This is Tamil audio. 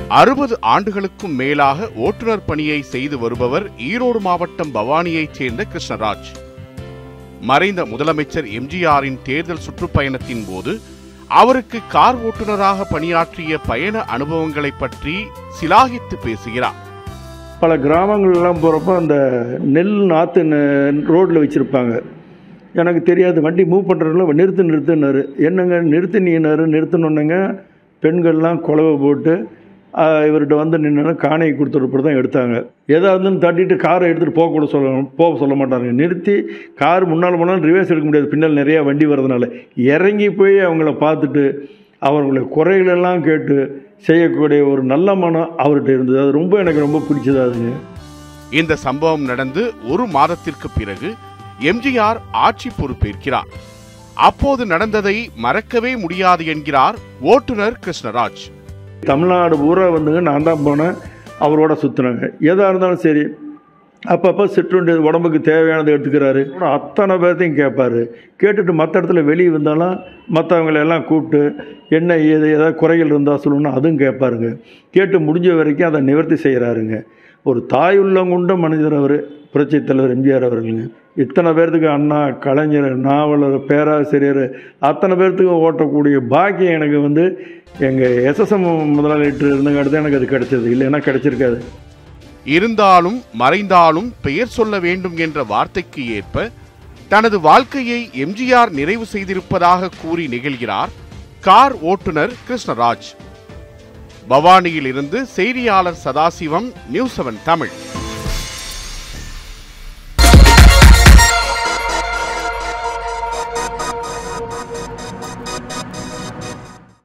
அறுபது ஆண்டுகளுக்கும் மேலாக ஓட்டுநர் பணியை செய்து வருபவர் ஈரோடு மாவட்டம் பவானியைச் சேர்ந்த கிருஷ்ணராஜ் மறைந்த முதலமைச்சர் எம்ஜிஆரின் தேர்தல் சுற்றுப்பயணத்தின் போது அவருக்கு கார் ஓட்டுநராக பணியாற்றிய பயண அனுபவங்களை பற்றி சிலாகித்து பேசுகிறார் பல கிராமங்கள்லாம் போகிறப்ப அந்த நெல் நாற்று ரோட்டில் வச்சுருப்பாங்க எனக்கு தெரியாது வண்டி மூவ் பண்ணுறதுல நிறுத்து நிறுத்துனாரு என்னங்க நிறுத்தினீனாரு நிறுத்தணுன்னங்க பெண்கள்லாம் குழவை போட்டு ஆஹ், இவர்கிட்ட வந்து நின்று காணையை கொடுத்துட்டு தான் எடுத்தாங்க ஏதாவது தட்டிட்டு காரை எடுத்துகிட்டு போக கூட சொல்ல போக சொல்ல மாட்டாங்க நிறுத்தி கார் முன்னால் போனாலும் ரிவர்ஸ் எடுக்க முடியாது பின்னால் நிறையா வண்டி வர்றதுனால இறங்கி போய் அவங்கள பார்த்துட்டு அவர்களுடைய குறைகளெல்லாம் கேட்டு செய்யக்கூடிய ஒரு நல்ல மனம் அவர்கிட்ட இருந்தது அது ரொம்ப எனக்கு ரொம்ப பிடிச்சதாதுங்க இந்த சம்பவம் நடந்து ஒரு மாதத்திற்கு பிறகு எம்ஜிஆர் ஆட்சி பொறுப்பேற்கிறார் அப்போது நடந்ததை மறக்கவே முடியாது என்கிறார் ஓட்டுநர் கிருஷ்ணராஜ் தமிழ்நாடு பூரா வந்துங்க நான் தான் போனேன் அவரோட சுற்றினாங்க எதாக இருந்தாலும் சரி அப்பப்போ சிற்றுண்டி உடம்புக்கு தேவையானதை எடுத்துக்கிறாரு கூட அத்தனை பேர்த்தையும் கேட்பாரு கேட்டுட்டு மற்ற இடத்துல வெளியே வந்தாலும் மற்றவங்களை எல்லாம் கூப்பிட்டு என்ன ஏது ஏதாவது குறைகள் இருந்தால் சொல்லணும்னா அதுவும் கேட்பாருங்க கேட்டு முடிஞ்ச வரைக்கும் அதை நிவர்த்தி செய்கிறாருங்க ஒரு தாய் உள்ளம் கொண்ட மனிதர் அவர் புரட்சித் தலைவர் எம்ஜிஆர் அவர்களுங்க இத்தனை பேர்த்துக்கு அண்ணா கலைஞர் நாவலர் பேராசிரியர் அத்தனை பேர்த்துக்கு ஓட்டக்கூடிய பாக்கியம் எனக்கு வந்து எங்கள் எஸ்எஸ்எம் முதலாளிட்டு இருந்தங்காட்டி தான் எனக்கு அது கிடைச்சது இல்லைன்னா கிடைச்சிருக்காது இருந்தாலும் மறைந்தாலும் பெயர் சொல்ல வேண்டும் என்ற வார்த்தைக்கு ஏற்ப தனது வாழ்க்கையை எம்ஜிஆர் நிறைவு செய்திருப்பதாக கூறி நிகழ்கிறார் கார் ஓட்டுநர் கிருஷ்ணராஜ் பவானியில் இருந்து செய்தியாளர் சதாசிவம் நியூஸ் செவன் தமிழ்